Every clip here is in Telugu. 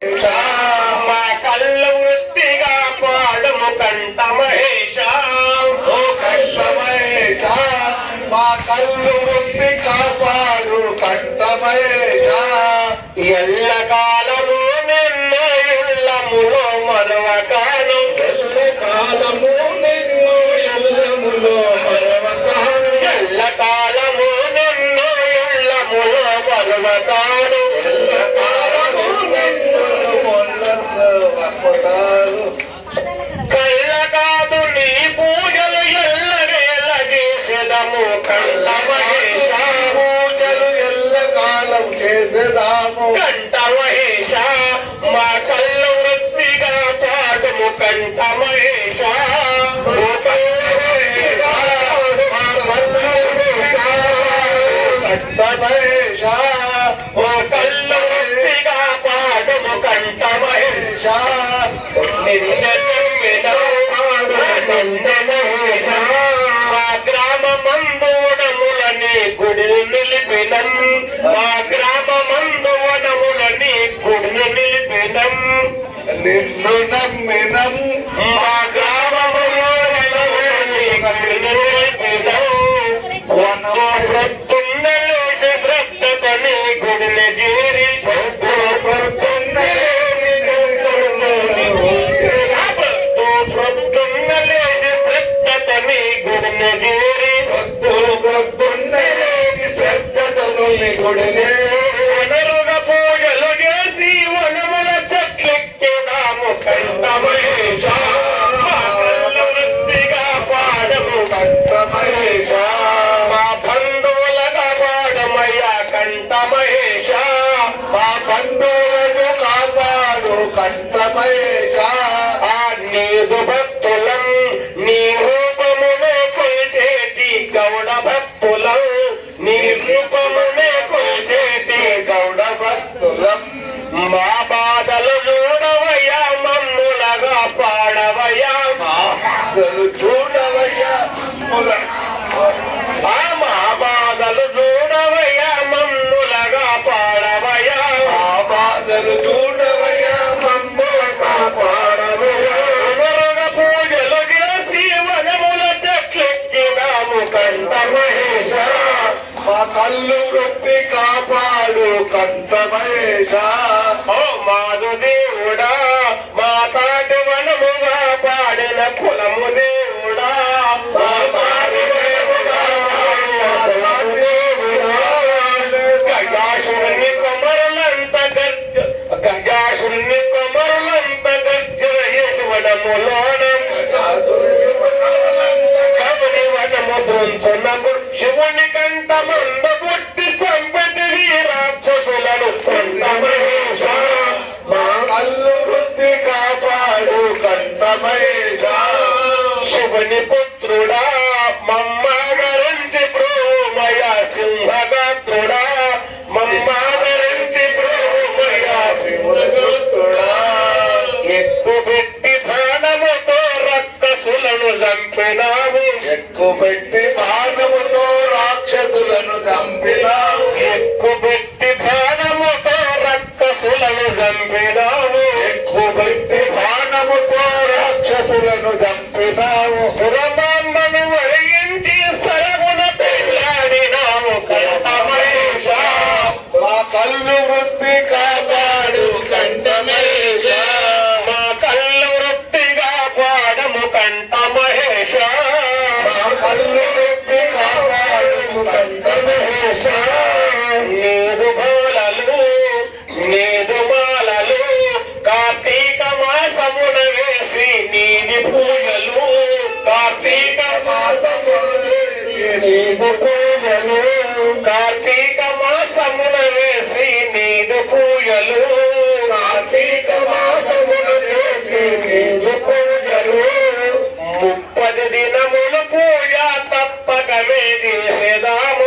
మా కళ్ళు వృత్తిగా పాడము కంట మహేష ఓ కంఠమేశ మా కళ్ళు వృత్తి కాపాడు కంఠమేశ ఎల్లకాలము నిన్న ఎల్లములో మరవకాను కాలము నిన్ను ఎల్లములో మరవకాను ఎల్లకాలము నిన్న ఎల్లములో మరవకాను కాలము నిన్ను మొల్లలు వప్పుతారు కళ్ళ కాదు నీ పూజలు ఎల్లవేళ చేసేదము కంట మహేష పూజలు ఎల్ల కాలం చేసేదాము కంఠ మహేష మా కళ్ళు వృత్తిగా పాడము కంఠ మహేష ఓ కళ్ళు వృత్తిగా కంఠమేశ ఓ కళ్ళు వృత్తిగా పాడము కంఠ మహేష నిన్న నమ్మినము నిన్న మహేష మా గ్రామ మందువనములని గుడిని నిలిపినం మా గ్రామ మందువనములని గుడిని నిలిపినం నిన్ను నమ్మినం మా గ్రామములో గుడిని నిలిపినం వనో ప్రొత్తుండలేసి శ్రద్ధతని గుడిని చేరి ప్రొత్తుండలేసి శ్రద్ధతని గుడిని చేరి వనరుగ పూజలు చేసి వనముల చెట్లెక్కేదాము కంఠమేశ మా కళ్ళు వృత్తిగా పాడము మా బంధువులగా పాడమయ్యా కంఠమహేశ మా బంధువులను కాపాడు కంఠమేశ ఆ నీదు భక్తులం నీ రూపమునే కొలిచేటి గౌడ భక్తులం నీ రూపమునే కొలిచేటి గౌడ భక్తులం మా బాధలు చూడవయ్యా మమ్ములగా పాడవయ్యా ఆశలు చూడవయ్యా ముల ఆ మా బాధలు చూడవయ్యా మమ్ములగా పాడవయ్యా ఆ బాధలు చూడవయ్యా మమ్ముల కాపాడవయ్యా పునరుగ పూజలు చేసి వనముల చెట్లెక్కినాము కంట మహేశ మా కళ్ళు వృత్తి కాపాడు కంఠమేశ ఓ మాదు దేవుడా మా తాటి వనముగా పాడిన కులము దేవుడా మా తాటి వనముగా పాడిన కులము దేవుడా. గజాసురుని కొమరులంత గర్జ గజాసురుని కొమరులంత గర్జన చేసి వనములోన కబడి వనము దృంచున్నప్పుడు శివుని కంట మంద పుట్టి చంపటి రాక్షసులను కొంత మహేశ మా కళ్ళు వృత్తి కాపాడు కంఠమేశ శివుని పుత్రుడా మమ్మాదరించి ప్రోమయ సింహగాత్రుడా మమ్మాదరించి ప్రోమయ శివుడుడా ఎక్కుబెట్టి ప్రాణముతో రక్కసులను చంపినావు ఎక్కుపెట్టి బాణముతో రాక్షసులను చంపినావు ఎక్కుబెట్టి ప్రాణముతో రక్కసులను చంపినావు ఎక్కుపెట్టి బాణముతో రాక్షసులను చంపినావు సురమాంబను వరిగించి సరగున పెళ్ళాడినావు కనకమేశ మా కళ్ళు వృత్తి కాపాడు కంఠమేశ మా కళ్ళు వృత్తిగా పాడము కంట మహేశ మా కళ్ళు వృత్తి కాపాడు కంఠమేశ నీదు గోలలు నీదు మాలలు కార్తీక మాసమున వేసి నీది పూజలు కార్తీక నీదు పూజలు కార్తీక మాసమున వేసి నీదు పూజలు కార్తీక మాసమున చేసి నీదు పూజలు ముప్పది దినములు పూజ తప్పకమే చేసేదాము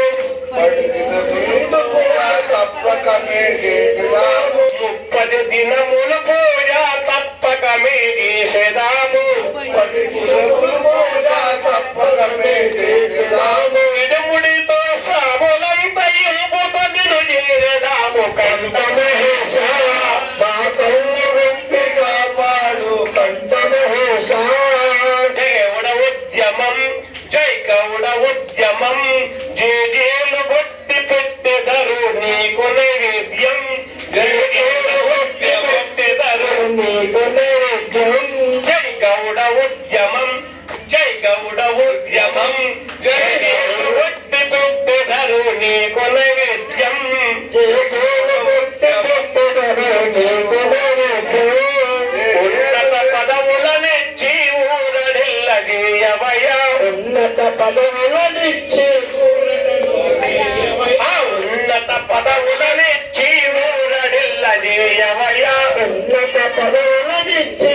తప్పకమే చేసినాము ముప్పది దినములు పూజ తప్పకమే చేసేదాము పది కిలోలు కూడా తప్పకమే చేసినాము ఇడుముడితో సాములంత ఇంపుతో నిన్ను చేరదాము కంట మహేశ మా కళ్ళ ఉద్యమం జై గౌడ ఉద్యమం జై గౌడ ఒట్టి పుట్టెదరు నీకు నైవేద్యం ఉన్నత పదవులనిచ్చి ఊరడిల్లదీయవయ ఉన్నత పదవులనిచ్చి ఆ ఉన్నత పదవులనిచ్చి ఊరడిల్లదీయవయ ఉన్నత పదవులనిచ్చి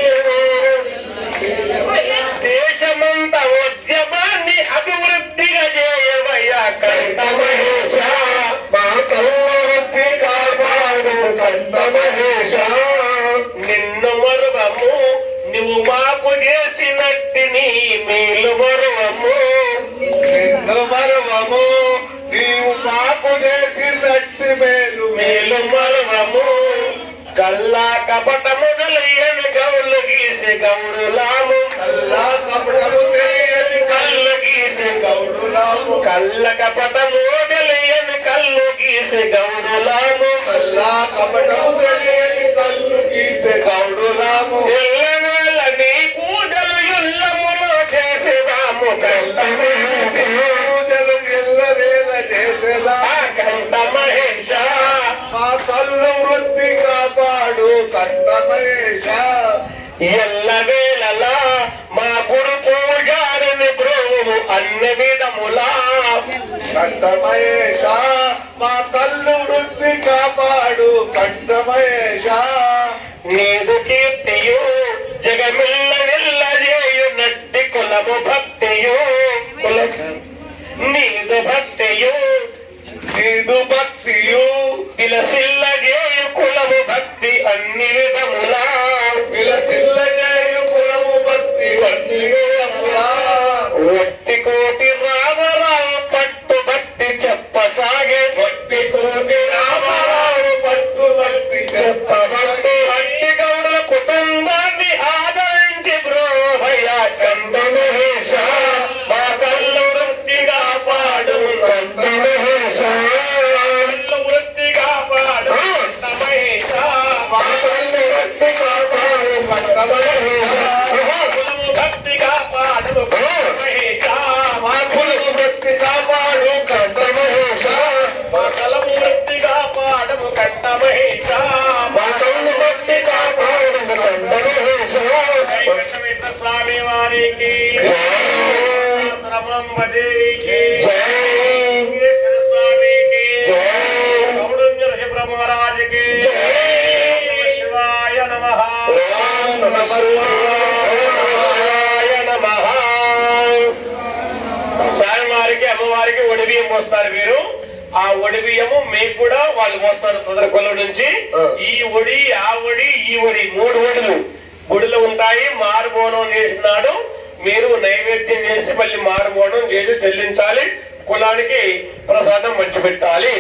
దేశమంత ఉద్యమాన్ని అభివృద్ధిగా చేయవయ్యా కంట మహేశ మా కల్వృత్తి కాపాడు కంద మహేశ నిన్ను మరువము నువ్వు మాకు చేసినట్టి నీ మేలు మరువము నిన్ను మరువము నీవు మాకు చేసినట్టు మేలు మేలు మరువము కల్లా కపట మొదలయ్యను గౌలు గీసి గౌడులాము అల్లా కపటము తెలియని కళ్ళు గీసి గౌడు కల్లులాము కళ్ళ కపట మొదలయ్యను కళ్ళు గీసి గౌడులాము అల్లా కపటము తెలియని కళ్ళు గీసే గౌడులాము ఎల్లవేళ నీ పూజలు ఇల్లములో చేసేదాము కంట మహేశ పూజలు ఎల్లవేళ చేసేదా ఆ కంట మహేశ మా కళ్ళు వృత్తి కాపాడు కంద మహేశ ఎల్లవేళలా మా గురు పూజారిని బ్రోవు అన్ని విధములా కంద మహేశ మా కళ్ళు వృత్తి కాపాడు కంద మహేశ నీదు కీర్తియు జగమిల్ల వెళ్ళజేయు నట్టి కులము భక్తియు కుల నీదు భక్తియు నీదు భక్తియు విలసిల్ల చేయు కులము భక్తి అన్ని విధములా విలసిల్ల చేయు కులము భక్తి అన్ని విధములా. ఒట్టి కోటి రామరావు పట్టు భక్తి చెప్పసాగే భక్తి కోటి రామారావు పట్టు భక్తి చెప్పబట్టి అట్టి గౌడుల కుటుంబాన్ని ఆదరించి బ్రోహయ చంద్రమహేశ మా కళ్ళు వృత్తిగా పాడు చంద్రమహేశ కళ్ళు వృత్తిగా పాడు చంద్రమహేశ మా కళ్ళు వృత్తి కాపాడు కంద మహేశ. కులము భక్తిగా పాడు చంద్రమహేశ మా కులము వృత్తి కాపాడు కంద మహేశ. మా కలము వృత్తిగా పాడము కంట మహేశ మా కళ్ళు వృత్తి కాపాడు కంద మహేశ. వెంకటేశ్వర స్వామి వారికి శ్రమం దేవికి వెంకటేశ్వర స్వామికి గౌడంజ బ్రహ్మరాజుకి నమ శివాయ నమ శివాయ నమ స్వామివారికి అమ్మవారికి ఒడిబియ్యం పోస్తారు మీరు ఆ ఒడిబియ్యము మీకు కూడా వాళ్ళు పోస్తారు సదర కొలం నుంచి ఈ ఒడి ఆ ఒడి ఈ ఒడి మూడు ఒడులు గుడిలో ఉంటాయి మారుబోనం చేసినాడు మీరు నైవేద్యం చేసి మళ్ళీ మారుబోనం చేసి చెల్లించాలి కులానికి ప్రసాదం పంచిపెట్టాలి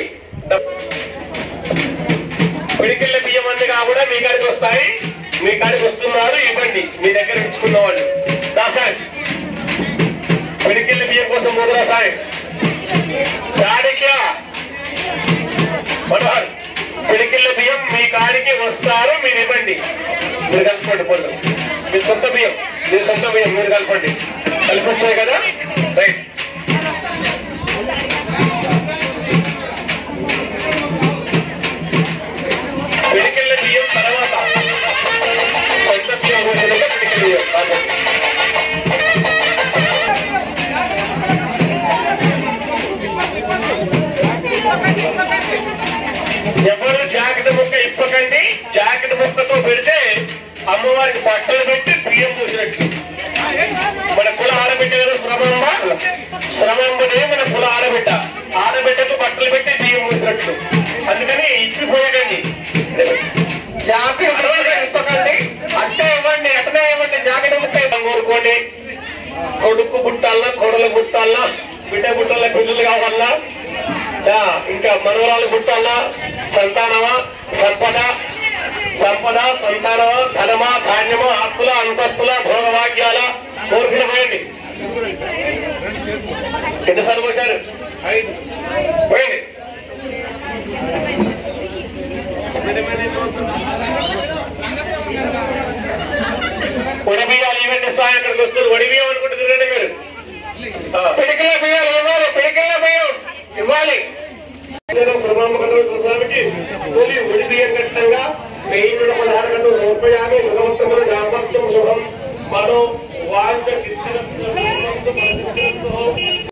పిడికిళ్ళ బియ్యం అన్నగా కూడా మీ కాడికి వస్తాయి మీ కాడికి వస్తున్నారు ఇవ్వండి మీ దగ్గర ఉంచుకున్న వాళ్ళు దాసాయి పిడికిళ్ళ బియ్యం కోసం మొదల సాయి చాణక్య మనోహర్ పిడికిళ్ళ బియ్యం మీ కాడికి వస్తారు మీరు ఇవ్వండి మీరు కలుపుకోండి పొందు మీ సొంత బియ్యం మీ సొంత బియ్యం మీరు కలపండి కలిపి వచ్చాయి కదా రైట్ పిడికిళ్ళ బియ్యం తర్వాత సొంత బియ్యం పోసినాక పిడికిళ్ళ బియ్యం కాకపోతే ఎవరు జాకెట్ ముక్క ఇప్పకండి జాకెట్ ముక్కతో పెడితే అమ్మవారికి బట్టలు పెట్టి బియ్యం పూసినట్లు మన కుల ఆడబిడ్డ కదా శ్రమమ్మ శ్రమమ్మనే మన కుల ఆడబిడ్డ ఆడబిడ్డకు బట్టలు పెట్టి బియ్యం పూసినట్లు అందుకని ఇప్పిపోయకండి జాకెట్ ముక్క ఇప్పకండి అట్టే ఇవ్వండి అట్నే ఇవ్వండి జాకెట్ ముక్క ఇవ్వండి కోరుకోండి కొడుకు పుట్టాలన్నా కొడలు పుట్టాలన్నా బిడ్డ పుట్టాల పిల్లలు కావాలన్నా ఆ, ఇంకా మనవరాలు పుట్టాలా సంతానమా సంపద సంపద సంతానమా ధనమా ధాన్యమా ఆస్తుల అంతస్తుల భోగభాగ్యాల కోరుకుని పోయండి ఎన్నిసార్లు పోశారు ఐదు పోయండి వడిబియ్యాలు ఈవెంట్ స్థాయి అక్కడికి వస్తారు వడిబియ్యం అనుకుంటే తిరగండి మీరు ఆ. పిడికిల బియ్యాలు ఇవ్వాలి పిడికిల బియ్యం ఇవ్వాలి స్వామికి తొలి ఒడిబియ్యం ఘట్టంగా వెయ్యి నూట పదహారు గంటలు సమర్పయామి సదవంతములు దాపస్యం శుభం మనో వాంఛ సిద్ధిరస్తు